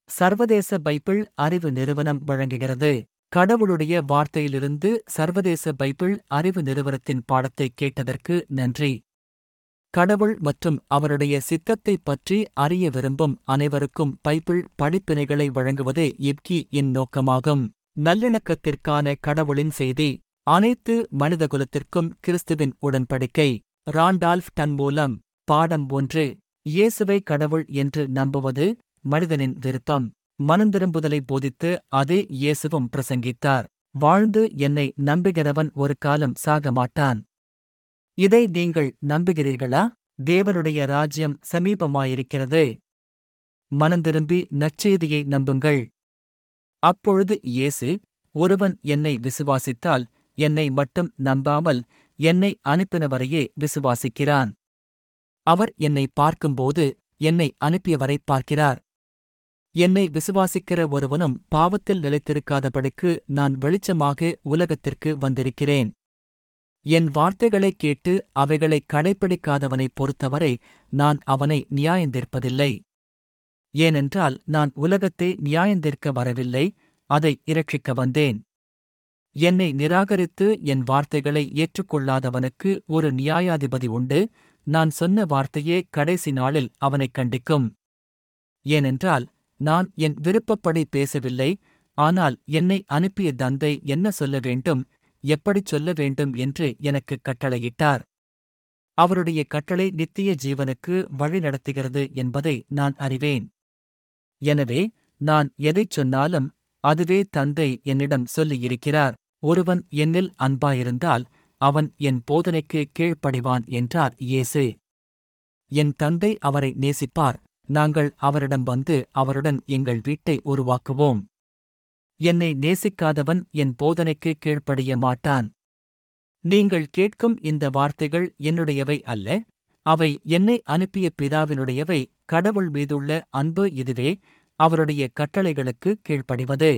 சர்வதேச பைபிள் அறிவு நிறுவனம் வழங்குகிறது கடவுளுடைய வார்த்தையிலிருந்து சர்வதேச பைபிள் அறிவு நிறுவனத்தின் பாடத்தை கேட்டதற்கு நன்றி கடவுள் மற்றும் அவருடைய சித்தத்தைப் பற்றி அறிய விரும்பும் அனைவருக்கும் பைபிள் படிப்பினைகளை வழங்குவதே இப்கி இன் நோக்கமாகும் நல்லிணக்கத்திற்கான கடவுளின் செய்தி அனைத்து மனிதகுலத்திற்கும் கிறிஸ்துவின் உடன்படிக்கை ராண்டால்ஃப் டன் மூலம் பாடம் ஒன்று இயேசுவை கடவுள் என்று நம்புவது மனிதனின் விருப்பம் மனந்திரும்புதலை போதித்து அதே இயேசுவும் பிரசங்கித்தார் வாழ்ந்து என்னை நம்புகிறவன் ஒரு காலம் சாக மாட்டான் இதை நீங்கள் நம்புகிறீர்களா தேவனுடைய ராஜ்யம் சமீபமாயிருக்கிறது மனந்திரும்பி நற்செய்தியை நம்புங்கள் அப்பொழுது இயேசு ஒருவன் என்னை விசுவாசித்தால் என்னை மட்டும் நம்பாமல் என்னை அனுப்பினவரையே விசுவாசிக்கிறான் அவர் என்னை பார்க்கும்போது என்னை அனுப்பியவரை பார்க்கிறார் என்னை விசுவாசிக்கிற ஒருவனும் பாவத்தில் நிலைத்திருக்காதபடிக்கு நான் வெளிச்சமாக உலகத்திற்கு வந்திருக்கிறேன் என் வார்த்தைகளைக் கேட்டு அவைகளை கடைப்பிடிக்காதவனைப் பொறுத்தவரை நான் அவனை நியாயந்தீர்ப்பதில்லை ஏனென்றால் நான் உலகத்தை நியாயந்தீர்க்க வரவில்லை அதை இரட்சிக்க வந்தேன் என்னை நிராகரித்து என் வார்த்தைகளை ஏற்றுக்கொள்ளாதவனுக்கு ஒரு நியாயாதிபதி உண்டு நான் சொன்ன வார்த்தையே கடைசி நாளில் அவனைக் கண்டிக்கும் ஏனென்றால் நான் என் விருப்பப்படி பேசவில்லை ஆனால் என்னை அனுப்பிய தந்தை என்ன சொல்ல வேண்டும் எப்படிச் சொல்ல வேண்டும் என்று எனக்கு கட்டளையிட்டார் அவருடைய கட்டளை நித்திய ஜீவனுக்கு வழிநடத்துகிறது என்பதை நான் அறிவேன் எனவே நான் எதைச் சொன்னாலும் அதுவே தந்தை என்னிடம் சொல்லியிருக்கிறார் ஒருவன் என்னில் அன்பாயிருந்தால் அவன் என் போதனைக்கு கீழ்ப்படிவான் என்றார் இயேசு என் தந்தை அவரை நேசிப்பார் நாங்கள் அவரிடம் வந்து அவருடன் எங்கள் வீட்டை உருவாக்குவோம் என்னை நேசிக்காதவன் என் போதனைக்கு கீழ்ப்படிய மாட்டான் நீங்கள் கேட்கும் இந்த வார்த்தைகள் என்னுடையவை அல்ல அவை என்னை அனுப்பிய பிதாவினுடையவை கடவுள் மீதுள்ள அன்பு இதுவே அவருடைய கட்டளைகளுக்கு கீழ்ப்படிவது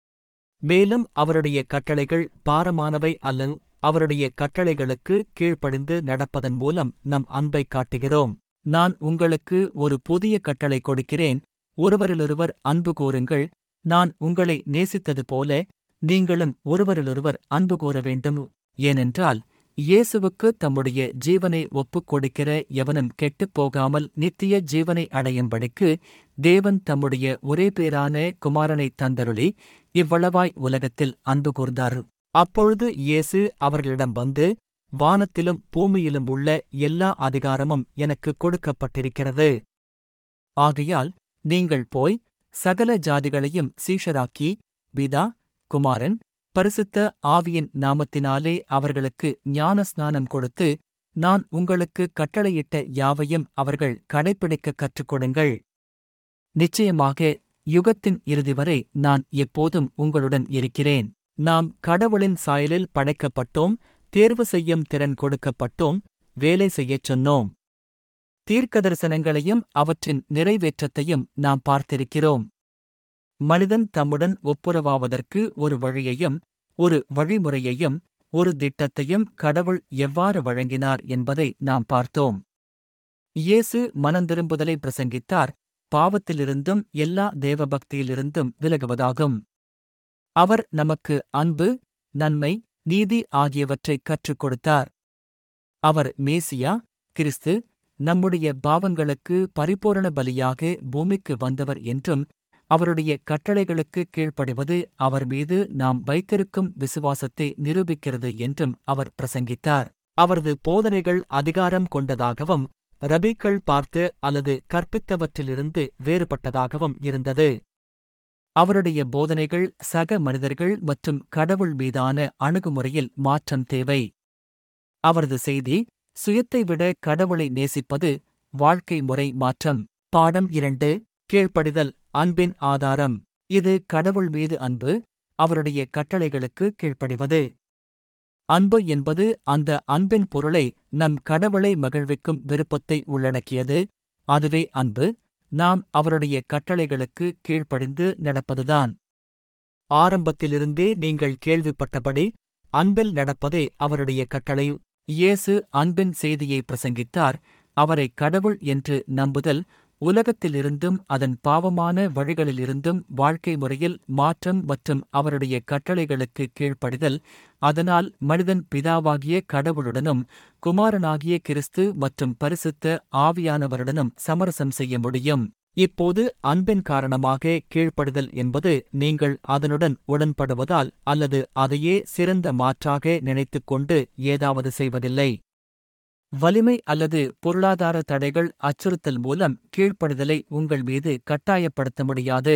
மேலும் அவருடைய கட்டளைகள் பாரமானவை அல்ல அவருடைய கட்டளைகளுக்கு கீழ்ப்படிந்து நடப்பதன் மூலம் நம் அன்பை காட்டுகிறோம் நான் உங்களுக்கு ஒரு புதிய கட்டளை கொடுக்கிறேன் ஒருவரிலொருவர் அன்பு கூறுங்கள் நான் உங்களை நேசித்தது போல நீங்களும் ஒருவரிலொருவர் அன்பு கூற வேண்டும் ஏனென்றால் இயேசுவுக்கு தம்முடைய ஜீவனை ஒப்புக் கொடுக்கிற எவனும் கெட்டுப் போகாமல் நித்திய ஜீவனை அடையும்படிக்கு தேவன் தம்முடைய ஒரே பேரான குமாரனை தந்தருளி இவ்வளவாய் உலகத்தில் அன்பு கூர்ந்தார் அப்பொழுது இயேசு அவர்களிடம் வந்து வானத்திலும் பூமியிலும் உள்ள எல்லா அதிகாரமும் எனக்கு கொடுக்கப்பட்டிருக்கிறது ஆகையால் நீங்கள் போய் சகல ஜாதிகளையும் சீஷராக்கி பிதா குமாரன் பரிசுத்த ஆவியின் நாமத்தினாலே அவர்களுக்கு ஞானஸ்நானம் கொடுத்து நான் உங்களுக்கு கட்டளையிட்ட யாவையும் அவர்கள் கடைப்பிடிக்க கற்றுக்கொடுங்கள் நிச்சயமாக யுகத்தின் இறுதி வரை நான் எப்போதும் உங்களுடன் இருக்கிறேன் நாம் கடவுளின் சாயலில் படைக்கப்பட்டோம் தேர்வு செய்யும் திறன் கொடுக்கப்பட்டோம் வேலை செய்யச் சொன்னோம் தீர்க்கதரிசனங்களையும் அவற்றின் நிறைவேற்றத்தையும் நாம் பார்த்திருக்கிறோம் மனிதன் தம்முடன் ஒப்புரவாவதற்கு ஒரு வழியையும் ஒரு வழிமுறையையும் ஒரு திட்டத்தையும் கடவுள் எவ்வாறு வழங்கினார் என்பதை நாம் பார்த்தோம் இயேசு மனந்திரும்புதலை பிரசங்கித்தார் பாவத்திலிருந்தும் எல்லா தேவபக்தியிலிருந்தும் விலகுவதாகும் அவர் நமக்கு அன்பு நன்மை நீதி ஆகியவற்றைக் கற்றுக் கொடுத்தார் அவர் மேசியா கிறிஸ்து நம்முடைய பாவங்களுக்கு பரிபூரண பலியாக பூமிக்கு வந்தவர் என்றும் அவருடைய கட்டளைகளுக்கு கீழ்ப்படிவது அவர் மீது நாம் வைத்திருக்கும் விசுவாசத்தை நிரூபிக்கிறது என்றும் அவர் பிரசங்கித்தார் அவரது போதனைகள் அதிகாரம் கொண்டதாகவும் ரபிக்கள் பார்த்து அல்லது கற்பித்தவற்றிலிருந்து வேறுபட்டதாகவும் இருந்தது அவருடைய போதனைகள் சக மனிதர்கள் மற்றும் கடவுள் மீதான அணுகுமுறையில் மாற்றம் தேவை அவரது செய்தி சுயத்தை விட கடவுளை நேசிப்பது வாழ்க்கை முறை மாற்றம் பாடம் இரண்டு கீழ்ப்படிதல் அன்பின் ஆதாரம் இது கடவுள் மீது அன்பு அவருடைய கட்டளைகளுக்கு கீழ்ப்படிவது அன்பு என்பது அந்த அன்பின் பொருளை நம் கடவுளை மகிழ்விக்கும் விருப்பத்தை உள்ளடக்கியது அதுவே அன்பு நாம் அவருடைய கட்டளைகளுக்கு கீழ்ப்படிந்து நடப்பதுதான் ஆரம்பத்திலிருந்தே நீங்கள் கேள்விப்பட்டபடி அன்பில் நடப்பதே அவருடைய கட்டளை இயேசு அன்பின் செய்தியை பிரசங்கித்தார் அவரை கடவுள் என்று நம்புதல் உலகத்திலிருந்தும் அதன் பாவமான வழிகளிலிருந்தும் வாழ்க்கை முறையில் மாற்றம் மற்றும் அவருடைய கட்டளைகளுக்கு கீழ்ப்படிதல் அதனால் மனிதன் பிதாவாகிய கடவுளுடனும் குமாரனாகிய கிறிஸ்து மற்றும் பரிசுத்த ஆவியானவருடனும் சமரசம் செய்ய முடியும் இப்போது அன்பின் காரணமாக கீழ்ப்படுதல் என்பது நீங்கள் அதனுடன் உடன்படுவதால் அல்லது அதையே சிறந்த மாற்றாக நினைத்துக் கொண்டு ஏதாவது செய்வதில்லை வலிமை அல்லது பொருளாதார தடைகள் அச்சுறுத்தல் மூலம் கீழ்ப்படுதலை உங்கள் மீது கட்டாயப்படுத்த முடியாது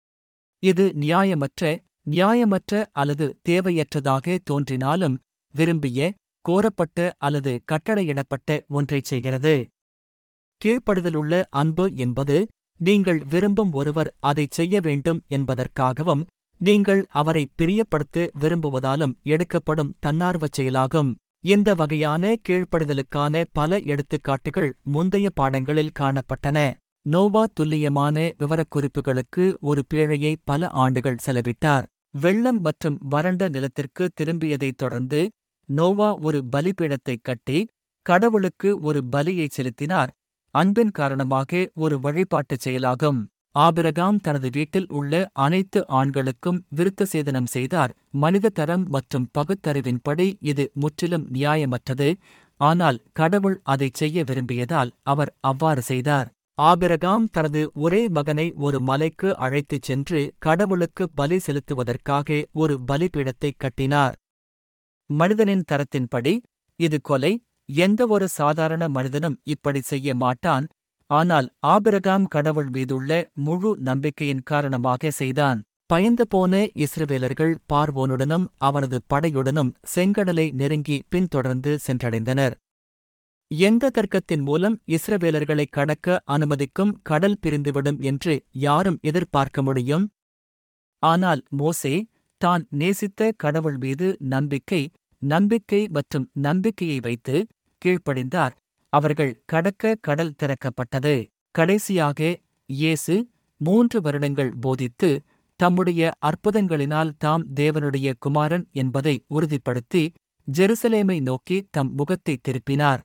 இது நியாயமற்ற நியாயமற்ற அல்லது தேவையற்றதாக தோன்றினாலும் விரும்பிய கோரப்பட்ட அல்லது கட்டளையிடப்பட்ட ஒன்றைச் செய்கிறது கீழ்ப்படுதலுள்ள அன்பு என்பது நீங்கள் விரும்பும் ஒருவர் அதைச் செய்ய வேண்டும் என்பதற்காகவும் நீங்கள் அவரை பிரியப்படுத்த விரும்புவதாலும் எடுக்கப்படும் தன்னார்வச் செயலாகும் இந்த வகையான கீழ்ப்படுதலுக்கான பல எடுத்துக்காட்டுகள் முந்தைய பாடங்களில் காணப்பட்டன நோவா துல்லியமான விவரக்குறிப்புகளுக்கு ஒரு பேழையை பல ஆண்டுகள் செலவிட்டார் வெள்ளம் மற்றும் வறண்ட நிலத்திற்கு திரும்பியதைத் தொடர்ந்து நோவா ஒரு பலிபீடத்தைக் கட்டி கடவுளுக்கு ஒரு பலியைச் செலுத்தினார் அன்பின் காரணமாக ஒரு வழிபாட்டுச் செயலாகும் ஆபிரகாம் தனது வீட்டில் உள்ள அனைத்து ஆண்களுக்கும் விருத்த சேதனம் செய்தார் மனித தரம் மற்றும் பகுத்தறிவின்படி இது முற்றிலும் நியாயமற்றது ஆனால் கடவுள் அதைச் செய்ய விரும்பியதால் அவர் அவ்வாறு செய்தார் ஆபிரகாம் தனது ஒரே மகனை ஒரு மலைக்கு அழைத்துச் சென்று கடவுளுக்கு பலி செலுத்துவதற்காக ஒரு பலிபீடத்தைக் கட்டினார் மனிதனின் தரத்தின்படி இது கொலை எந்தவொரு சாதாரண மனிதனும் இப்படி செய்ய மாட்டான் ஆனால் ஆபிரகாம் கடவுள் மீதுள்ள முழு நம்பிக்கையின் காரணமாக செய்தான் பயந்து போன இஸ்ரவேலர்கள் பார்வோனுடனும் அவனது படையுடனும் செங்கடலை நெருங்கி பின்தொடர்ந்து சென்றடைந்தனர் எந்த தர்க்கத்தின் மூலம் இஸ்ரவேலர்களை கடக்க அனுமதிக்கும் கடல் பிரிந்துவிடும் என்று யாரும் எதிர்பார்க்க முடியும் ஆனால் மோசே தான் நேசித்த கடவுள் மீது நம்பிக்கை நம்பிக்கை மற்றும் நம்பிக்கையை வைத்து கீழ்ப்படிந்தார் அவர்கள் கடக்க கடல் திறக்கப்பட்டது கடைசியாக இயேசு மூன்று வருடங்கள் போதித்து தம்முடைய அற்புதங்களினால் தாம் தேவனுடைய குமாரன் என்பதை உறுதிப்படுத்தி ஜெருசலேமை நோக்கி தம் முகத்தை திருப்பினார்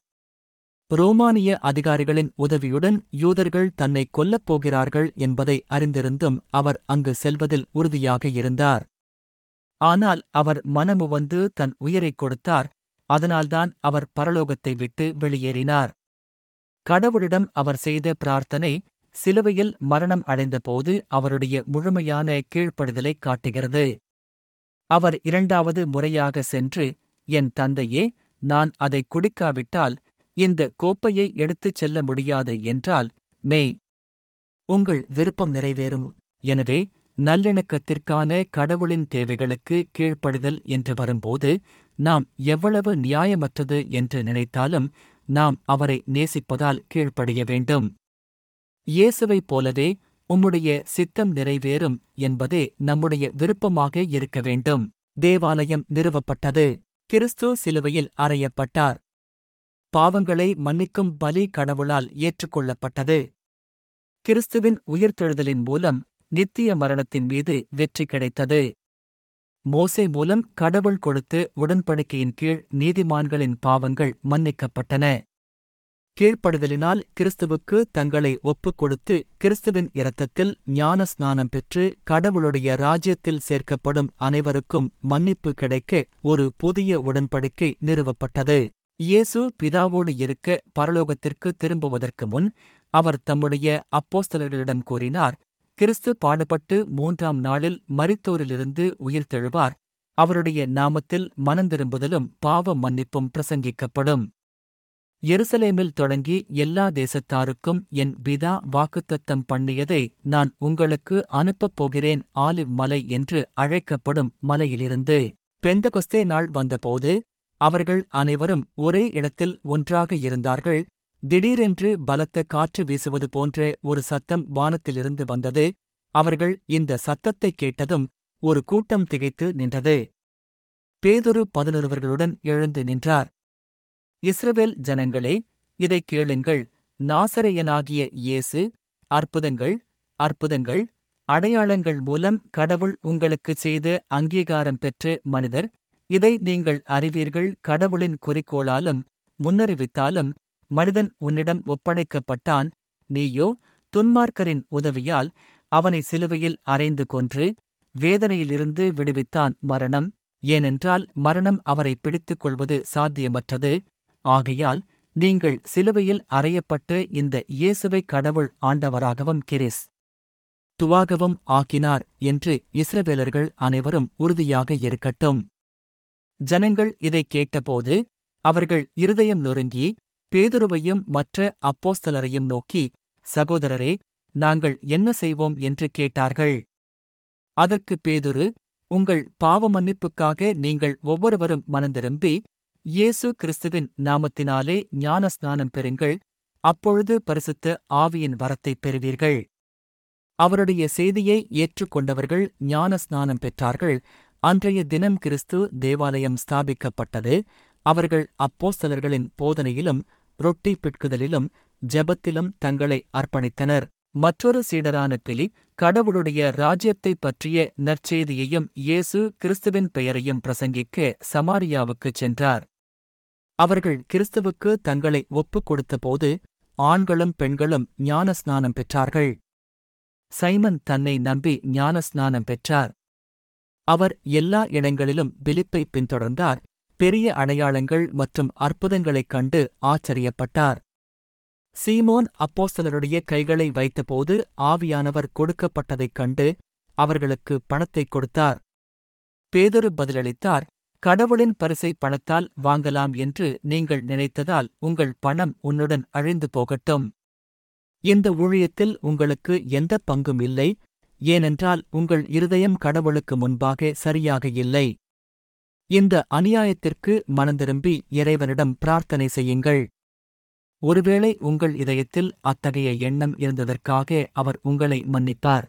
ரோமானிய அதிகாரிகளின் உதவியுடன் யூதர்கள் தன்னை கொல்லப் போகிறார்கள் என்பதை அறிந்திருந்தும் அவர் அங்கு செல்வதில் உறுதியாக இருந்தார் ஆனால் அவர் மனமுவந்து தன் உயிரைக் கொடுத்தார் அதனால்தான் அவர் பரலோகத்தை விட்டு வெளியேறினார் கடவுளிடம் அவர் செய்த பிரார்த்தனை சிலுவையில் மரணம் அடைந்தபோது அவருடைய முழுமையான கீழ்ப்படுதலைக் காட்டுகிறது அவர் இரண்டாவது முறையாக சென்று என் தந்தையே நான் அதை குடிக்காவிட்டால் இந்த கோப்பையை எடுத்துச் செல்ல முடியாது என்றால் மெய் உங்கள் விருப்பம் நிறைவேறும் எனவே நல்லிணக்கத்திற்கான கடவுளின் தேவைகளுக்கு கீழ்ப்படிதல் என்று வரும்போது நாம் எவ்வளவு நியாயமற்றது என்று நினைத்தாலும் நாம் அவரை நேசிப்பதால் கீழ்ப்படிய வேண்டும் இயேசுவைப் போலவே உம்முடைய சித்தம் நிறைவேறும் என்பதே நம்முடைய விருப்பமாக இருக்க வேண்டும் தேவாலயம் நிறுவப்பட்டது கிறிஸ்து சிலுவையில் அறையப்பட்டார் பாவங்களை மன்னிக்கும் பலி கடவுளால் ஏற்றுக்கொள்ளப்பட்டது கிறிஸ்துவின் உயிர்த்தெழுதலின் மூலம் நித்திய மரணத்தின் மீது வெற்றி கிடைத்தது மோசே மூலம் கடவுள் கொடுத்து உடன்படிக்கையின் கீழ் நீதிமான்களின் பாவங்கள் மன்னிக்கப்பட்டன கீழ்ப்படுதலினால் கிறிஸ்துவுக்கு தங்களை ஒப்புக் கொடுத்து கிறிஸ்துவின் இரத்தத்தில் ஞான ஸ்நானம் பெற்று கடவுளுடைய ராஜ்யத்தில் சேர்க்கப்படும் அனைவருக்கும் மன்னிப்பு கிடைக்க ஒரு புதிய உடன்படிக்கை நிறுவப்பட்டது இயேசு பிதாவோடு இருக்க பரலோகத்திற்கு திரும்புவதற்கு முன் அவர் தம்முடைய அப்போஸ்தலர்களிடம் கூறினார் கிறிஸ்து பாடுபட்டு மூன்றாம் நாளில் மரித்தோரிலிருந்து உயிர்த்தெழுவார் அவருடைய நாமத்தில் மனந்திரும்புதலும் பாவ மன்னிப்பும் பிரசங்கிக்கப்படும் எருசலேமில் தொடங்கி எல்லா தேசத்தாருக்கும் என் பிதா வாக்குத்தத்தம் பண்ணியதை நான் உங்களுக்கு அனுப்பப் போகிறேன் ஆலிவ் மலை என்று அழைக்கப்படும் மலையிலிருந்து பெந்தகொஸ்தே நாள் வந்தபோது அவர்கள் அனைவரும் ஒரே இடத்தில் ஒன்றாக இருந்தார்கள் திடீரென்று பலத்த காற்று வீசுவது போன்ற ஒரு சத்தம் வானத்திலிருந்து வந்தது அவர்கள் இந்த சத்தத்தைக் கேட்டதும் ஒரு கூட்டம் திகைத்து நின்றது பேதொரு பதினொருவர்களுடன் எழுந்து நின்றார் இஸ்ரவேல் ஜனங்களே இதைக் கேளுங்கள் நாசரையனாகிய இயேசு அற்புதங்கள் அற்புதங்கள் அடையாளங்கள் மூலம் கடவுள் உங்களுக்குச் செய்த அங்கீகாரம் பெற்ற மனிதர் இதை நீங்கள் அறிவீர்கள் கடவுளின் குறிக்கோளாலும் முன்னறிவித்தாலும் மனிதன் உன்னிடம் ஒப்படைக்கப்பட்டான் நீயோ துன்மார்க்கரின் உதவியால் அவனை சிலுவையில் அறைந்து கொன்று வேதனையிலிருந்து விடுவித்தான் மரணம் ஏனென்றால் மரணம் அவரை பிடித்துக் கொள்வது சாத்தியமற்றது ஆகையால் நீங்கள் சிலுவையில் அறையப்பட்டு இந்த இயேசுவை கடவுள் ஆண்டவராகவும் கிரிஸ் துவாகவும் ஆக்கினார் என்று இஸ்ரவேலர்கள் அனைவரும் உறுதியாக இருக்கட்டும் ஜனங்கள் இதைக் கேட்டபோது அவர்கள் இருதயம் நொறுங்கி பேதுருவையும் மற்ற அப்போஸ்தலரையும் நோக்கி சகோதரரே நாங்கள் என்ன செய்வோம் என்று கேட்டார்கள் அதற்கு பேதுரு உங்கள் பாவ மன்னிப்புக்காக நீங்கள் ஒவ்வொருவரும் மனந்திரும்பி இயேசு கிறிஸ்துவின் நாமத்தினாலே ஞான ஸ்நானம் பெறுங்கள் அப்பொழுது பரிசுத்த ஆவியின் வரத்தைப் பெறுவீர்கள் அவருடைய செய்தியை ஏற்றுக்கொண்டவர்கள் ஞான ஸ்நானம் பெற்றார்கள் அன்றைய தினம் கிறிஸ்து தேவாலயம் ஸ்தாபிக்கப்பட்டது அவர்கள் அப்போஸ்தலர்களின் போதனையிலும் ரொட்டி பிட்குதலிலும் ஜெபத்திலும் தங்களை அர்ப்பணித்தனர் மற்றொரு சீடரான பிலிப் கடவுளுடைய ராஜ்யத்தைப் பற்றிய நற்செய்தியையும் இயேசு கிறிஸ்துவின் பெயரையும் பிரசங்கிக்க சமாரியாவுக்குச் சென்றார் அவர்கள் கிறிஸ்துவுக்கு தங்களை ஒப்புக் கொடுத்தபோது ஆண்களும் பெண்களும் ஞான ஸ்நானம் பெற்றார்கள் சைமன் தன்னை நம்பி ஞான ஸ்நானம் பெற்றார் அவர் எல்லா இடங்களிலும் பிலிப்பை பின்தொடர்ந்தார் பெரிய அடையாளங்கள் மற்றும் அற்புதங்களைக் கண்டு ஆச்சரியப்பட்டார் சீமோன் அப்போஸ்தலருடைய கைகளை வைத்தபோது ஆவியானவர் கொடுக்கப்பட்டதைக் கண்டு அவர்களுக்கு பணத்தைக் கொடுத்தார் பேதுரு பதிலளித்தார் கடவுளின் பரிசை பணத்தால் வாங்கலாம் என்று நீங்கள் நினைத்ததால் உங்கள் பணம் உன்னுடன் அழிந்து போகட்டும் இந்த ஊழியத்தில் உங்களுக்கு எந்த பங்கும் இல்லை ஏனென்றால் உங்கள் இருதயம் கடவுளுக்கு முன்பாக சரியாக இல்லை இந்த அநியாயத்திற்கு மனந்திரும்பி இறைவனிடம் பிரார்த்தனை செய்யுங்கள் ஒருவேளை உங்கள் இதயத்தில் அத்தகைய எண்ணம் இருந்ததற்காக அவர் உங்களை மன்னிப்பார்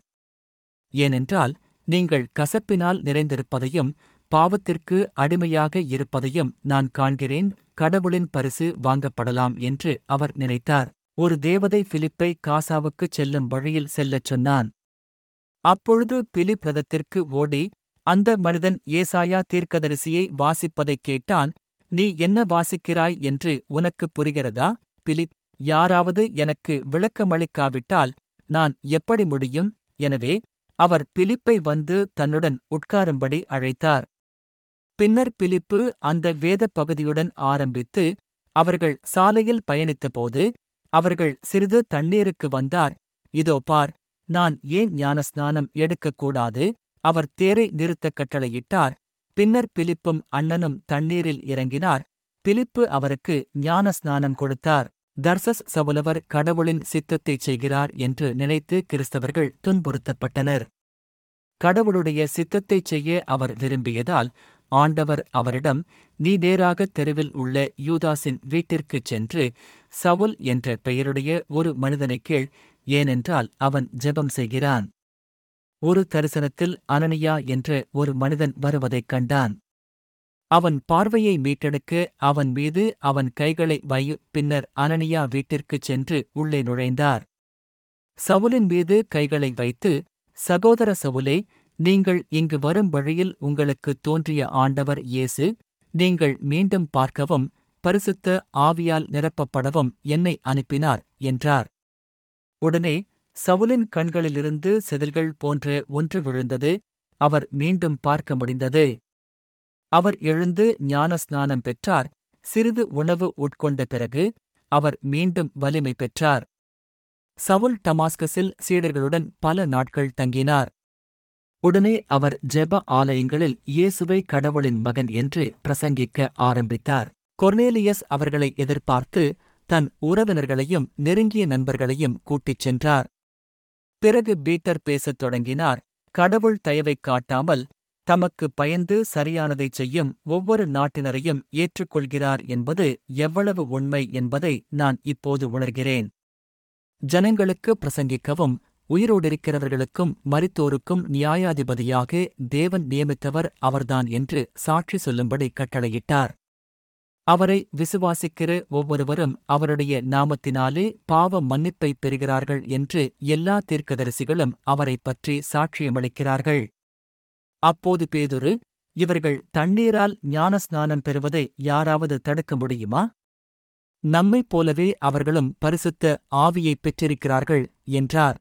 ஏனென்றால் நீங்கள் கசப்பினால் நிறைந்திருப்பதையும் பாவத்திற்கு அடிமையாக இருப்பதையும் நான் காண்கிறேன் கடவுளின் பரிசு வாங்கப்படலாம் என்று அவர் நினைத்தார் ஒரு தேவதை பிலிப்பை காசாவுக்குச் செல்லும் வழியில் செல்லச் சொன்னான் அப்பொழுது பிலிப் ரதத்திற்கு ஓடி அந்த மனிதன் ஏசாயா தீர்க்கதரிசியை வாசிப்பதைக் கேட்டான் நீ என்ன வாசிக்கிறாய் என்று உனக்குப் புரிகிறதா பிலிப் யாராவது எனக்கு விளக்கமளிக்காவிட்டால் நான் எப்படி முடியும் எனவே அவர் பிலிப்பை வந்து தன்னுடன் உட்காரும்படி அழைத்தார் பின்னர் பிலிப்பு அந்த வேத பகுதியுடன் ஆரம்பித்து அவர்கள் சாலையில் பயணித்தபோது அவர்கள் சிறிது தண்ணீருக்கு வந்தார் இதோ பார் நான் ஏன் ஞானஸ்நானம் எடுக்கக்கூடாது அவர் தேரை நிறுத்தக் கட்டளையிட்டார் பின்னர் பிலிப்பும் அண்ணனும் தண்ணீரில் இறங்கினார் பிலிப்பு அவருக்கு ஞான ஸ்நானம் கொடுத்தார் தர்சஸ் சவுலவர் கடவுளின் சித்தத்தைச் செய்கிறார் என்று நினைத்து கிறிஸ்தவர்கள் துன்புறுத்தப்பட்டனர் கடவுளுடைய சித்தத்தைச் செய்ய அவர் விரும்பியதால் ஆண்டவர் அவரிடம் நீ நேராக தெருவில் உள்ள யூதாஸின் வீட்டிற்குச் சென்று சவுல் என்ற பெயருடைய ஒரு மனிதனைக் கேள் ஏனென்றால் அவன் ஜெபம் செய்கிறான் ஒரு தரிசனத்தில் அனனியா என்ற ஒரு மனிதன் வருவதைக் கண்டான் அவன் பார்வையை மீட்டெடுக்க அவன் மீது அவன் கைகளை வை பின்னர் அனனியா வீட்டிற்குச் சென்று உள்ளே நுழைந்தார் சவுலின் மீது கைகளை வைத்து சகோதர சவுலே நீங்கள் இங்கு வரும் வழியில் உங்களுக்கு தோன்றிய ஆண்டவர் இயேசு நீங்கள் மீண்டும் பார்க்கவும் பரிசுத்த ஆவியால் நிரப்பப்படவும் என்னை அனுப்பினார் என்றார் உடனே சவுலின் கண்களிலிருந்து செதில்கள் போன்ற ஒன்று விழுந்தது அவர் மீண்டும் பார்க்க முடிந்தது அவர் எழுந்து ஞானஸ்நானம் பெற்றார் சிறிது உணவு உட்கொண்ட பிறகு அவர் மீண்டும் வலிமை பெற்றார் சவுல் டமாஸ்கஸில் சீடர்களுடன் பல நாட்கள் தங்கினார் உடனே அவர் ஜெப ஆலயங்களில் இயேசுவை கடவுளின் மகன் என்று பிரசங்கிக்க ஆரம்பித்தார் கொர்னேலியஸ் அவர்களை எதிர்பார்த்து தன் உறவினர்களையும் நெருங்கிய நண்பர்களையும் கூட்டிச் சென்றார் பிறகு பீட்டர் பேசத் தொடங்கினார் கடவுள் தயவைக் காட்டாமல் தமக்கு பயந்து சரியானதைச் செய்யும் ஒவ்வொரு நாட்டினரையும் ஏற்றுக்கொள்கிறார் என்பது எவ்வளவு உண்மை என்பதை நான் இப்போது உணர்கிறேன் ஜனங்களுக்கு பிரசங்கிக்கவும் உயிரோடிருக்கிறவர்களுக்கும் மரித்தோருக்கும் நியாயாதிபதியாக தேவன் நியமித்தவர் அவர்தான் என்று சாட்சி சொல்லும்படி கட்டளையிட்டார் அவரை விசுவாசிக்கிற ஒவ்வொருவரும் அவருடைய நாமத்தினாலே பாவ மன்னிப்பைப் பெறுகிறார்கள் என்று எல்லா தீர்க்கதரிசிகளும் அவரைப் பற்றி சாட்சியமளிக்கிறார்கள் அப்போது பேதுரு இவர்கள் தண்ணீரால் ஞானஸ்நானம் பெறுவதை யாராவது தடுக்க முடியுமா நம்மைப் போலவே அவர்களும் பரிசுத்த ஆவியைப் பெற்றிருக்கிறார்கள் என்றார்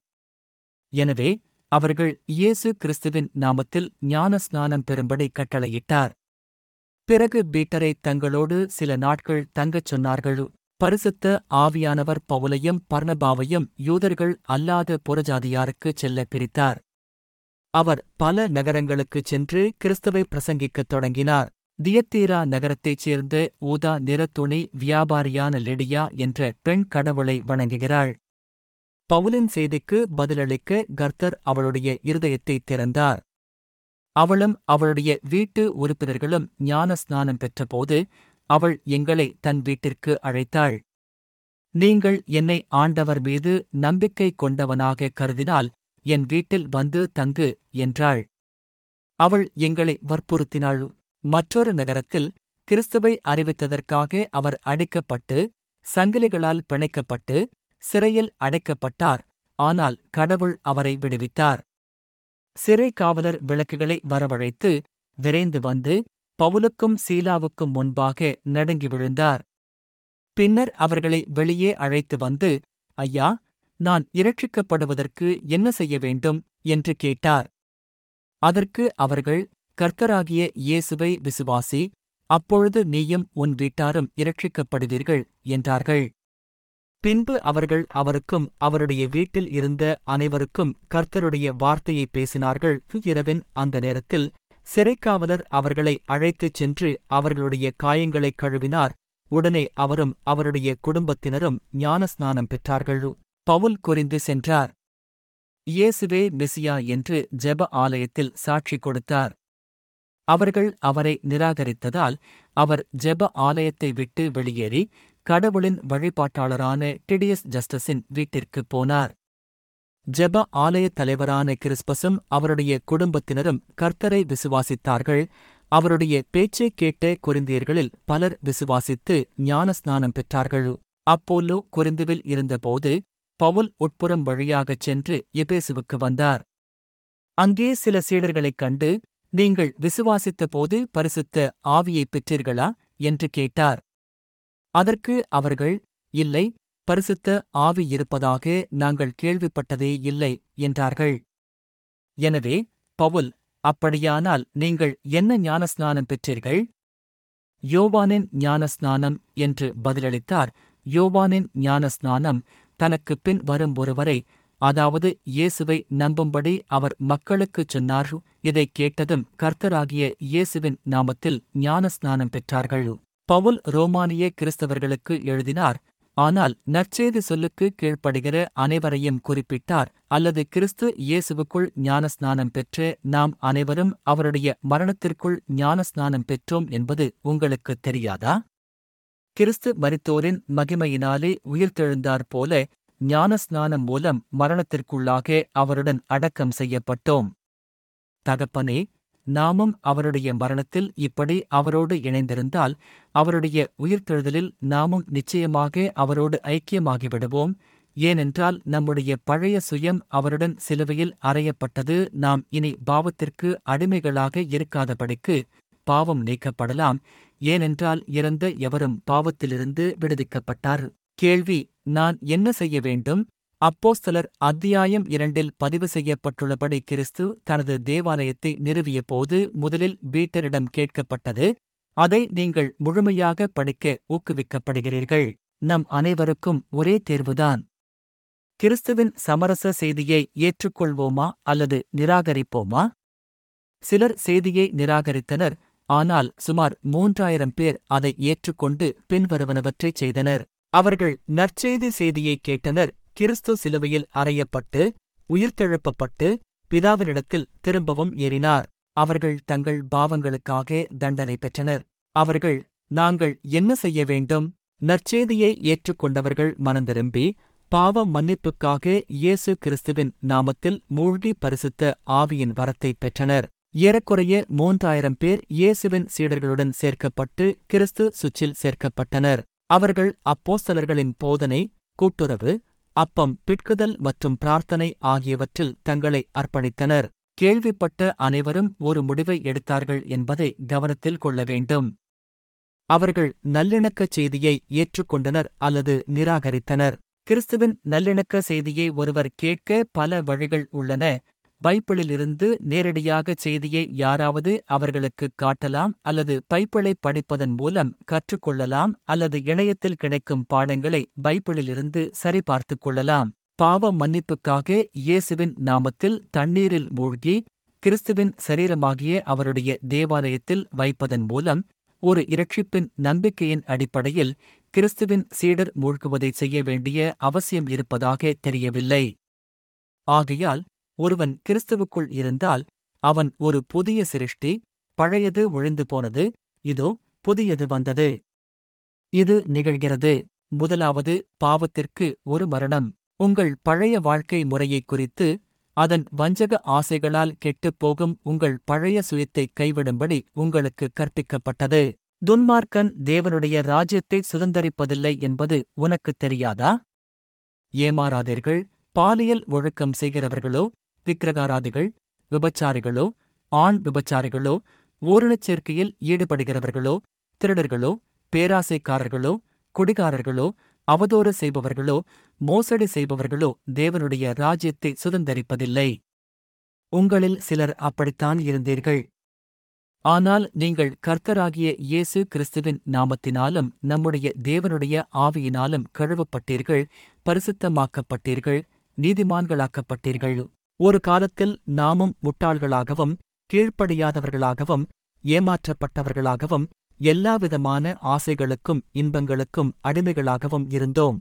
எனவே அவர்கள் இயேசு கிறிஸ்துவின் நாமத்தில் ஞான ஸ்நானம் பெறும்படி கட்டளையிட்டார் பிறகு பீட்டரை தங்களோடு சில நாட்கள் தங்கச் சொன்னார்கள் பரிசுத்த ஆவியானவர் பவுலையும் பர்ணபாவையும் யூதர்கள் அல்லாத புறஜாதியாருக்குச் செல்ல பிரித்தார் அவர் பல நகரங்களுக்குச் சென்று கிறிஸ்துவை பிரசங்கிக்கத் தொடங்கினார் தியத்தீரா நகரத்தைச் சேர்ந்த ஊதா நிறத்துணி வியாபாரியான லெடியா என்ற பெண் கடவுளை வணங்குகிறாள் பவுலின் செய்திக்கு பதிலளிக்க கர்த்தர் அவளுடைய இருதயத்தை திறந்தார் அவளும் அவளுடைய வீட்டு உறுப்பினர்களும் ஞான ஸ்நானம் பெற்றபோது அவள் எங்களை தன் வீட்டிற்கு அழைத்தாள் நீங்கள் என்னை ஆண்டவர் மீது நம்பிக்கை கொண்டவனாக கருதினால் என் வீட்டில் வந்து தங்கு என்றாள் அவள் எங்களை வற்புறுத்தினாள் மற்றொரு நகரத்தில் கிறிஸ்துவை அறிவித்ததற்காக அவர் அடிக்கப்பட்டு சங்கிலிகளால் பிணைக்கப்பட்டு சிறையில் அடைக்கப்பட்டார் ஆனால் கடவுள் அவரை விடுவித்தார் சிறை காவலர் விளக்குகளை வரவழைத்து விரைந்து வந்து பவுலுக்கும் சீலாவுக்கும் முன்பாக நடுங்கி விழுந்தார் பின்னர் அவர்களை வெளியே அழைத்து வந்து ஐயா நான் இரட்சிக்கப்படுவதற்கு என்ன செய்ய வேண்டும் என்று கேட்டார் அதற்கு அவர்கள் கர்த்தராகிய இயேசுவை விசுவாசி அப்பொழுது நீயும் உன் வீட்டாரும் இரட்சிக்கப்படுவீர்கள் என்றார்கள் பின்பு அவர்கள் அவருக்கும் அவருடைய வீட்டில் இருந்த அனைவருக்கும் கர்த்தருடைய வார்த்தையை பேசினார்கள் இரவின் அந்த நேரத்தில் சிறைக்காவலர் அவர்களை அழைத்துச் சென்று அவர்களுடைய காயங்களைக் கழுவினார் உடனே அவரும் அவருடைய குடும்பத்தினரும் ஞானஸ்நானம் பெற்றார்கள் பவுல் குறிந்து சென்றார் இயேசுவே மெசியா என்று ஜெப ஆலயத்தில் சாட்சி கொடுத்தார் அவர்கள் அவரை நிராகரித்ததால் அவர் ஜெப ஆலயத்தை விட்டு வெளியேறி கடவுளின் வழிபாட்டாளரான டிடியஸ் ஜஸ்டஸின் வீட்டிற்குப் போனார் ஜெப ஆலயத் தலைவரான கிறிஸ்பஸும் அவருடைய குடும்பத்தினரும் கர்த்தரை விசுவாசித்தார்கள் அவருடைய பேச்சைக் கேட்ட குருந்தியர்களில் பலர் விசுவாசித்து ஞானஸ்நானம் பெற்றார்கள் அப்போலோ குருந்துவில் இருந்தபோது பவுல் உட்புறம் வழியாகச் சென்று எபேசுவுக்கு வந்தார் அங்கே சில சீடர்களைக் கண்டு நீங்கள் விசுவாசித்தபோது பரிசுத்த ஆவியைப் பெற்றீர்களா என்று கேட்டார் அதற்கு அவர்கள் இல்லை பரிசுத்த ஆவி இருப்பதாக நாங்கள் கேள்விப்பட்டதே இல்லை என்றார்கள் எனவே பவுல் அப்படியானால் நீங்கள் என்ன ஞானஸ்நானம் பெற்றீர்கள் யோவானின் ஞானஸ்நானம் என்று பதிலளித்தார் யோவானின் ஞானஸ்நானம் தனக்குப் பின் வரும் ஒருவரை அதாவது இயேசுவை நம்பும்படி அவர் மக்களுக்குச் சொன்னார் இதைக் கேட்டதும் கர்த்தராகிய இயேசுவின் நாமத்தில் ஞானஸ்நானம் பெற்றார்கள் பவுல் ரோமானிய கிறிஸ்தவர்களுக்கு எழுதினார் ஆனால் நற்செய்தி சொல்லுக்கு கீழ்ப்படுகிற அனைவரையும் குறிப்பிட்டார் அல்லது கிறிஸ்து இயேசுவுக்குள் ஞானஸ்நானம் பெற்று நாம் அனைவரும் அவருடைய மரணத்திற்குள் ஞானஸ்நானம் பெற்றோம் என்பது உங்களுக்குத் தெரியாதா கிறிஸ்து மரித்தோரின் மகிமையினாலே உயிர்த்தெழுந்தார் போல ஞானஸ்நானம் மூலம் மரணத்திற்குள்ளாக அவருடன் அடக்கம் செய்யப்பட்டோம் தகப்பனே நாமும் அவருடைய மரணத்தில் இப்படி அவரோடு இணைந்திருந்தால் அவருடைய உயிர்த்தெழுதலில் நாமும் நிச்சயமாக அவரோடு ஐக்கியமாகிவிடுவோம் ஏனென்றால் நம்முடைய பழைய சுயம் அவருடன் சிலுவையில் அறையப்பட்டது நாம் இனி பாவத்திற்கு அடிமைகளாக இருக்காதபடிக்கு பாவம் நீக்கப்படலாம் ஏனென்றால் இறந்த எவரும் பாவத்திலிருந்து விடுவிக்கப்பட்டார் கேள்வி நான் என்ன செய்ய வேண்டும் அப்போஸ்தலர் அத்தியாயம் இரண்டில் பதிவு செய்யப்பட்டுள்ளபடி கிறிஸ்து தனது தேவாலயத்தை நிறுவிய போது முதலில் பீட்டரிடம் கேட்கப்பட்டது அதை நீங்கள் முழுமையாக படிக்க ஊக்குவிக்கப்படுகிறீர்கள் நம் அனைவருக்கும் ஒரே தேர்வுதான் கிறிஸ்துவின் சமரச செய்தியை ஏற்றுக்கொள்வோமா அல்லது நிராகரிப்போமா சிலர் செய்தியை நிராகரித்தனர் ஆனால் சுமார் மூன்றாயிரம் பேர் அதை ஏற்றுக்கொண்டு பின்வருவனவற்றைச் செய்தனர் அவர்கள் நற்செய்தி செய்தியை கேட்டனர் கிறிஸ்து சிலுவையில் அறையப்பட்டு உயிர்த்தெழுப்பப்பட்டு பிதாவினிடத்தில் திரும்பவும் ஏறினார் அவர்கள் தங்கள் பாவங்களுக்காக தண்டனை பெற்றனர் அவர்கள் நாங்கள் என்ன செய்ய வேண்டும் நற்செய்தியை ஏற்றுக்கொண்டவர்கள் மனந்திரும்பி பாவ மன்னிப்புக்காக இயேசு கிறிஸ்துவின் நாமத்தில் மூழ்கி பரிசுத்த ஆவியின் வரத்தைப் பெற்றனர் ஏறக்குறைய மூன்றாயிரம் பேர் இயேசுவின் சீடர்களுடன் சேர்க்கப்பட்டு கிறிஸ்து சுற்றில் சேர்க்கப்பட்டனர் அவர்கள் அப்போஸ்தலர்களின் போதனை கூட்டுறவு அப்பம் பிட்குதல் மற்றும் பிரார்த்தனை ஆகியவற்றில் தங்களை அர்ப்பணித்தனர் கேள்விப்பட்ட அனைவரும் ஒரு முடிவை எடுத்தார்கள் என்பதை கவனத்தில் கொள்ள வேண்டும் அவர்கள் நல்லிணக்கச் செய்தியை ஏற்றுக்கொண்டனர் அல்லது நிராகரித்தனர் கிறிஸ்துவின் நல்லிணக்க செய்தியை ஒருவர் கேட்க பல வழிகள் உள்ளன பைபிளிலிருந்து நேரடியாக செய்தியை யாராவது அவர்களுக்கு காட்டலாம் அல்லது பைபிளை படிப்பதன் மூலம் கற்றுக்கொள்ளலாம் அல்லது இணையத்தில் கிடைக்கும் பாடங்களை பைபிளிலிருந்து சரிபார்த்துக் கொள்ளலாம் பாவ மன்னிப்புக்காக இயேசுவின் நாமத்தில் தண்ணீரில் மூழ்கி கிறிஸ்துவின் சரீரமாகிய அவருடைய தேவாலயத்தில் வைப்பதன் மூலம் ஒரு இரட்சிப்பின் நம்பிக்கையின் அடிப்படையில் கிறிஸ்துவின் சீடர் மூழ்குவதை செய்ய வேண்டிய அவசியம் இருப்பதாக தெரியவில்லை ஆகையால் ஒருவன் கிறிஸ்துவுக்குள் இருந்தால் அவன் ஒரு புதிய சிருஷ்டி பழையது ஒழிந்து போனது இதோ புதியது வந்தது இது நிகழ்கிறது முதலாவது பாவத்திற்கு ஒரு மரணம் உங்கள் பழைய வாழ்க்கை முறையை குறித்து அதன் வஞ்சக ஆசைகளால் கெட்டுப்போகும் உங்கள் பழைய சுயத்தை கைவிடும்படி உங்களுக்கு கற்பிக்கப்பட்டது துன்மார்க்கன் தேவனுடைய ராஜ்யத்தை சுதந்தரிப்பதில்லை என்பது உனக்குத் தெரியாதா ஏமாறாதீர்கள் பாலியல் ஒழுக்கம் செய்கிறவர்களோ விக்கிரகாராதிகள் விபச்சாரிகளோ ஆண் விபச்சாரிகளோ ஓரினச் சேர்க்கையில் ஈடுபடுகிறவர்களோ திருடர்களோ பேராசைக்காரர்களோ குடிகாரர்களோ அவதூறு செய்பவர்களோ மோசடி செய்பவர்களோ தேவனுடைய ராஜ்யத்தை சுதந்தரிப்பதில்லை உங்களில் சிலர் அப்படித்தான் இருந்தீர்கள் ஆனால் நீங்கள் கர்த்தராகிய இயேசு கிறிஸ்துவின் நாமத்தினாலும் நம்முடைய தேவனுடைய ஆவியினாலும் கழுவப்பட்டீர்கள் பரிசுத்தமாக்கப்பட்டீர்கள் நீதிமான்களாக்கப்பட்டீர்கள் ஒரு காலத்தில் நாமும் முட்டாள்களாகவும் கீழ்ப்படியாதவர்களாகவும் ஏமாற்றப்பட்டவர்களாகவும் எல்லாவிதமான ஆசைகளுக்கும் இன்பங்களுக்கும் அடிமைகளாகவும் இருந்தோம்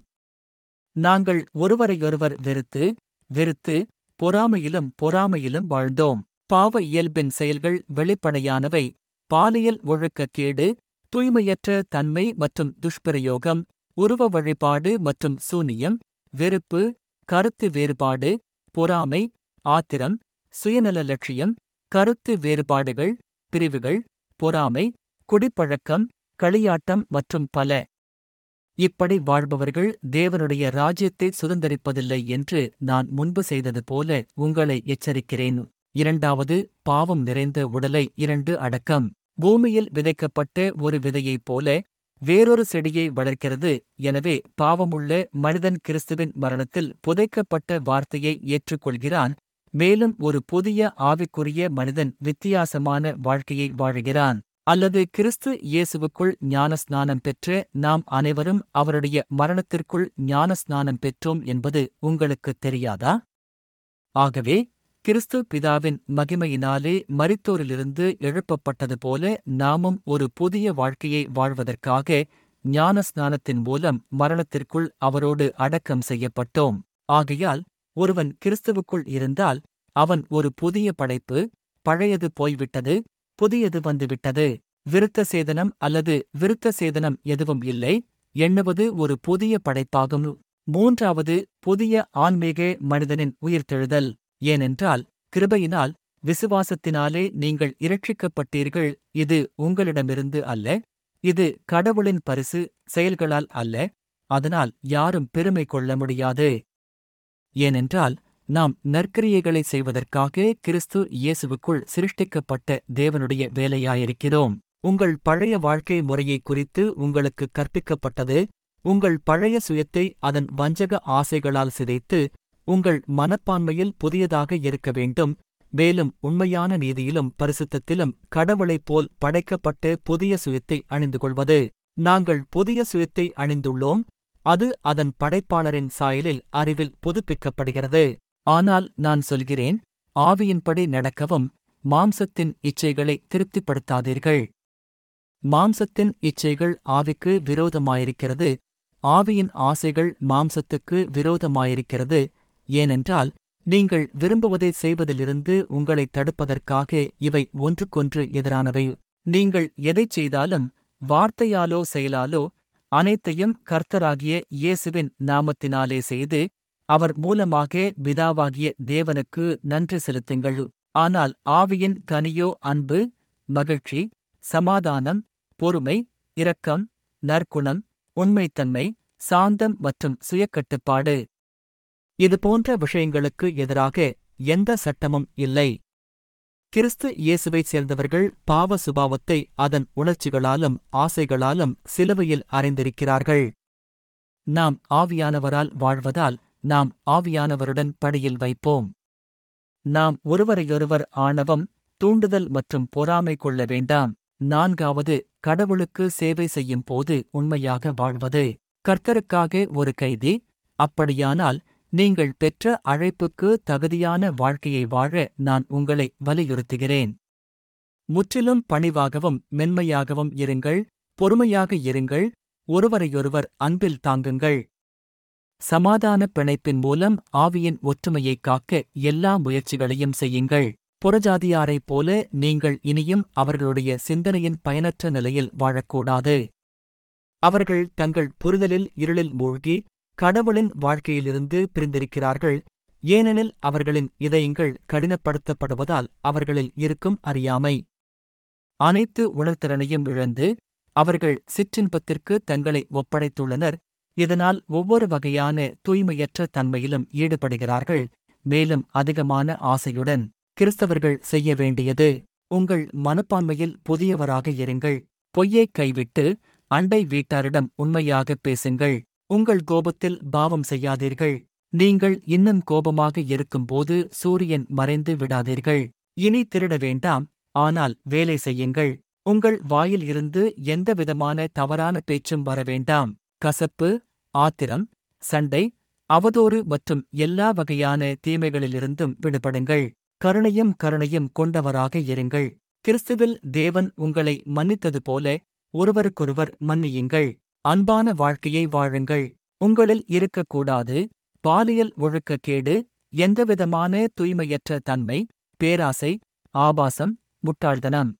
நாங்கள் ஒருவரையொருவர் வெறுத்து வெறுத்து பொறாமையிலும் பொறாமையிலும் வாழ்ந்தோம் பாவ இயல்பின் செயல்கள் வெளிப்படையானவை பாலியல் ஒழுக்கக்கேடு தூய்மையற்ற தன்மை மற்றும் துஷ்பிரயோகம் உருவ வழிபாடு மற்றும் சூனியம் வெறுப்பு கருத்து வேறுபாடு பொறாமை ஆத்திரம் சுயநல லட்சியம் கருத்து வேறுபாடுகள் பிரிவுகள் பொறாமை குடிப்பழக்கம் களியாட்டம் மற்றும் பல இப்படி வாழ்பவர்கள் தேவனுடைய ராஜ்யத்தை சுதந்தரிப்பதில்லை என்று நான் முன்பு செய்தது போல உங்களை எச்சரிக்கிறேன் இரண்டாவது பாவம் நிறைந்த உடலை இரண்டு அடக்கம் பூமியில் விதைக்கப்பட்ட ஒரு விதையைப் போல வேறொரு செடியை வளர்க்கிறது எனவே பாவமுள்ள மனிதன் கிறிஸ்துவின் மரணத்தில் புதைக்கப்பட்ட வார்த்தையை ஏற்றுக்கொள்கிறான் மேலும் ஒரு புதிய ஆவிக்குரிய மனிதன் வித்தியாசமான வாழ்க்கையை வாழுகிறான் அல்லது கிறிஸ்து இயேசுவுக்குள் ஞானஸ்நானம் பெற்ற நாம் அனைவரும் அவருடைய மரணத்திற்குள் ஞானஸ்நானம் பெற்றோம் என்பது உங்களுக்குத் தெரியாதா ஆகவே கிறிஸ்து பிதாவின் மகிமையினாலே மரித்தோரிலிருந்து எழுப்பப்பட்டது போல நாமும் ஒரு புதிய வாழ்க்கையை வாழ்வதற்காக ஞானஸ்நானத்தின் மூலம் மரணத்திற்குள் அவரோடு அடக்கம் செய்யப்பட்டோம் ஆகையால் ஒருவன் கிறிஸ்துவுக்குள் இருந்தால் அவன் ஒரு புதிய படைப்பு பழையது போய்விட்டது புதியது வந்துவிட்டது விருத்த சேதனம் அல்லது விருத்த சேதனம் எதுவும் இல்லை எண்ணுவது ஒரு புதிய படைப்பாகும் மூன்றாவது புதிய ஆன்மீக மனிதனின் உயிர்த்தெழுதல் ஏனென்றால் கிருபையினால் விசுவாசத்தினாலே நீங்கள் இரட்சிக்கப்பட்டீர்கள் இது உங்களிடமிருந்து அல்ல இது கடவுளின் பரிசு செயல்களால் அல்ல அதனால் யாரும் பெருமை கொள்ள முடியாது ஏனென்றால் நாம் நற்கிரியைகளை செய்வதற்காக கிறிஸ்து இயேசுவுக்குள் சிருஷ்டிக்கப்பட்ட தேவனுடைய வேலையாயிருக்கிறோம் உங்கள் பழைய வாழ்க்கை முறையை குறித்து உங்களுக்கு கற்பிக்கப்பட்டது உங்கள் பழைய சுயத்தை அதன் வஞ்சக ஆசைகளால் சிதைத்து உங்கள் மனப்பான்மையில் புதியதாக இருக்க வேண்டும் மேலும் உண்மையான நீதியிலும் பரிசுத்தத்திலும் கடவுளைப் போல் படைக்கப்பட்ட புதிய சுயத்தை அணிந்து கொள்வது நாங்கள் புதிய சுயத்தை அணிந்துள்ளோம் அது அதன் படைப்பாளரின் சாயலில் அறிவில் புதுப்பிக்கப்படுகிறது ஆனால் நான் சொல்கிறேன் ஆவியின்படி நடக்கவும் மாம்சத்தின் இச்சைகளை திருப்திப்படுத்தாதீர்கள் மாம்சத்தின் இச்சைகள் ஆவிக்கு விரோதமாயிருக்கிறது ஆவியின் ஆசைகள் மாம்சத்துக்கு விரோதமாயிருக்கிறது ஏனென்றால் நீங்கள் விரும்புவதை செய்வதிலிருந்து உங்களை தடுப்பதற்காக இவை ஒன்றுக்கொன்று எதிரானவை நீங்கள் எதைச் செய்தாலும் வார்த்தையாலோ செயலாலோ அனைத்தையும் கர்த்தராகிய இயேசுவின் நாமத்தினாலே செய்து அவர் மூலமாக பிதாவாகிய தேவனுக்கு நன்றி செலுத்துங்கள் ஆனால் ஆவியின் கனியோ அன்பு மகிழ்ச்சி சமாதானம் பொறுமை இரக்கம் நற்குணம் உண்மைத்தன்மை சாந்தம் மற்றும் சுயக்கட்டுப்பாடு இதுபோன்ற விஷயங்களுக்கு எதிராக எந்த சட்டமும் இல்லை கிறிஸ்து இயேசுவைச் சேர்ந்தவர்கள் பாவ சுபாவத்தை அதன் உணர்ச்சிகளாலும் ஆசைகளாலும் சிலுவையில் அறைந்திருக்கிறார்கள் நாம் ஆவியானவரால் வாழ்வதால் நாம் ஆவியானவருடன் படியில் வைப்போம் நாம் ஒருவரையொருவர் ஆணவம் தூண்டுதல் மற்றும் பொறாமை கொள்ள வேண்டாம் நான்காவது கடவுளுக்கு சேவை செய்யும் போது உண்மையாக வாழ்வது கர்த்தருக்காக ஒரு கைதி அப்படியானால் நீங்கள் பெற்ற அழைப்புக்கு தகுதியான வாழ்க்கையை வாழ நான் உங்களை வலியுறுத்துகிறேன் முற்றிலும் பணிவாகவும் மென்மையாகவும் இருங்கள் பொறுமையாக இருங்கள் ஒருவரையொருவர் அன்பில் தாங்குங்கள் சமாதான பிணைப்பின் மூலம் ஆவியின் ஒற்றுமையைக் காக்க எல்லா முயற்சிகளையும் செய்யுங்கள் புறஜாதியாரைப் போல நீங்கள் இனியும் அவர்களுடைய சிந்தனையின் பயனற்ற நிலையில் வாழக்கூடாது அவர்கள் தங்கள் புரிதலில் இருளில் மூழ்கி கடவுளின் வாழ்க்கையிலிருந்து பிரிந்திருக்கிறார்கள் ஏனெனில் அவர்களின் இதயங்கள் கடினப்படுத்தப்படுவதால் அவர்களில் இருக்கும் அறியாமை அனைத்து உணர்திறனையும் இழந்து அவர்கள் சிற்றின்பத்திற்கு தங்களை ஒப்படைத்துள்ளனர் இதனால் ஒவ்வொரு வகையான தூய்மையற்ற தன்மையிலும் ஈடுபடுகிறார்கள் மேலும் அதிகமான ஆசையுடன் கிறிஸ்தவர்கள் செய்ய வேண்டியது உங்கள் மனப்பான்மையில் புதியவராக இருங்கள் பொய்யைக் கைவிட்டு அண்டை வீட்டாரிடம் உண்மையாகப் பேசுங்கள் உங்கள் கோபத்தில் பாவம் செய்யாதீர்கள் நீங்கள் இன்னும் கோபமாக இருக்கும்போது சூரியன் மறைந்து விடாதீர்கள் இனி திருட வேண்டாம் ஆனால் வேலை செய்யுங்கள் உங்கள் வாயில் இருந்து எந்தவிதமான தவறான பேச்சும் வர வேண்டாம் கசப்பு ஆத்திரம் சண்டை அவதூறு மற்றும் எல்லா வகையான தீமைகளிலிருந்தும் விடுபடுங்கள் கருணையும் கருணையும் கொண்டவராக இருங்கள் கிறிஸ்துவில் தேவன் உங்களை மன்னித்தது போல ஒருவருக்கொருவர் மன்னியுங்கள் அன்பான வாழ்க்கையை வாழுங்கள் உங்களில் இருக்கக்கூடாது பாலியல் ஒழுக்கக்கேடு எந்தவிதமான தூய்மையற்ற தன்மை பேராசை ஆபாசம் முட்டாள்தனம்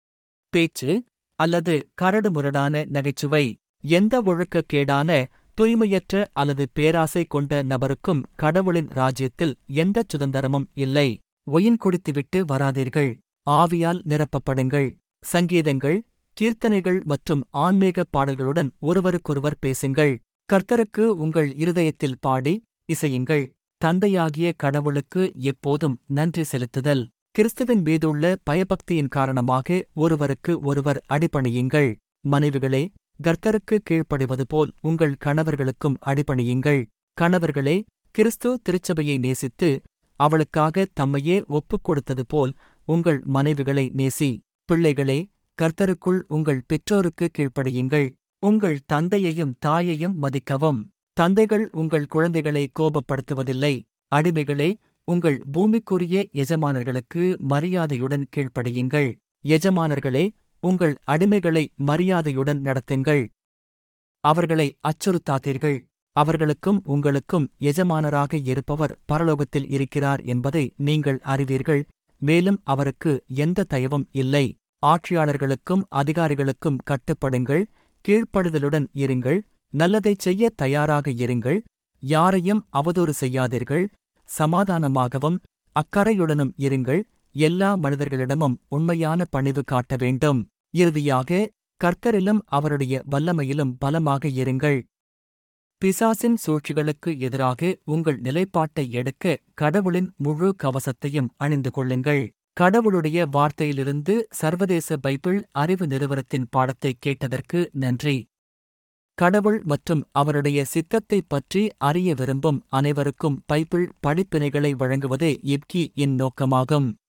பேச்சு அல்லது கரடுமுரடான நகைச்சுவை எந்த ஒழுக்கக்கேடான தூய்மையற்ற அல்லது பேராசை கொண்ட நபருக்கும் கடவுளின் ராஜ்யத்தில் எந்தச் சுதந்திரமும் இல்லை ஒயின் குடித்துவிட்டு வராதீர்கள் ஆவியால் நிரப்பப்படுங்கள் சங்கீதங்கள் கீர்த்தனைகள் மற்றும் ஆன்மீக பாடல்களுடன் ஒருவருக்கொருவர் பேசுங்கள் கர்த்தருக்கு உங்கள் இருதயத்தில் பாடி இசையுங்கள் தந்தையாகிய கடவுளுக்கு எப்போதும் நன்றி செலுத்துதல் கிறிஸ்துவின் மீதுள்ள பயபக்தியின் காரணமாக ஒருவருக்கு ஒருவர் அடிபணியுங்கள் மனைவிகளே கர்த்தருக்கு கீழ்ப்படிவது போல் உங்கள் கணவர்களுக்கும் அடிபணியுங்கள் கணவர்களே கிறிஸ்து திருச்சபையை நேசித்து அவளுக்காக தம்மையே ஒப்புக் கொடுத்தது போல் உங்கள் மனைவிகளை நேசி பிள்ளைகளே கர்த்தருக்குள் உங்கள் பெற்றோருக்கு கீழ்ப்படியுங்கள் உங்கள் தந்தையையும் தாயையும் மதிக்கவும் தந்தைகள் உங்கள் குழந்தைகளை கோபப்படுத்துவதில்லை அடிமைகளே உங்கள் பூமிக்குரிய எஜமானர்களுக்கு மரியாதையுடன் கீழ்ப்படியுங்கள் எஜமானர்களே உங்கள் அடிமைகளை மரியாதையுடன் நடத்துங்கள் அவர்களை அச்சுறுத்தாதீர்கள் அவர்களுக்கும் உங்களுக்கும் எஜமானராக இருப்பவர் பரலோகத்தில் இருக்கிறார் என்பதை நீங்கள் அறிவீர்கள் மேலும் அவருக்கு எந்த தயவும் இல்லை ஆட்சியாளர்களுக்கும் அதிகாரிகளுக்கும் கட்டுப்படுங்கள் கீழ்ப்படுதலுடன் இருங்கள் நல்லதைச் செய்ய தயாராக இருங்கள் யாரையும் அவதூறு செய்யாதீர்கள் சமாதானமாகவும் அக்கறையுடனும் இருங்கள் எல்லா மனிதர்களிடமும் உண்மையான பணிவு காட்ட வேண்டும் இறுதியாக கர்த்தரிலும் அவருடைய வல்லமையிலும் பலமாக இருங்கள் பிசாசின் சூழ்ச்சிகளுக்கு எதிராக உங்கள் நிலைப்பாட்டை எடுக்க கடவுளின் முழு கவசத்தையும் அணிந்து கொள்ளுங்கள் கடவுளுடைய வார்த்தையிலிருந்து சர்வதேச பைபிள் அறிவு நிறுவனத்தின் பாடத்தை கேட்டதற்கு நன்றி கடவுள் மற்றும் அவருடைய சித்தத்தைப் பற்றி அறிய விரும்பும் அனைவருக்கும் பைபிள் படிப்பினைகளை வழங்குவதே இப்கி இன் நோக்கமாகும்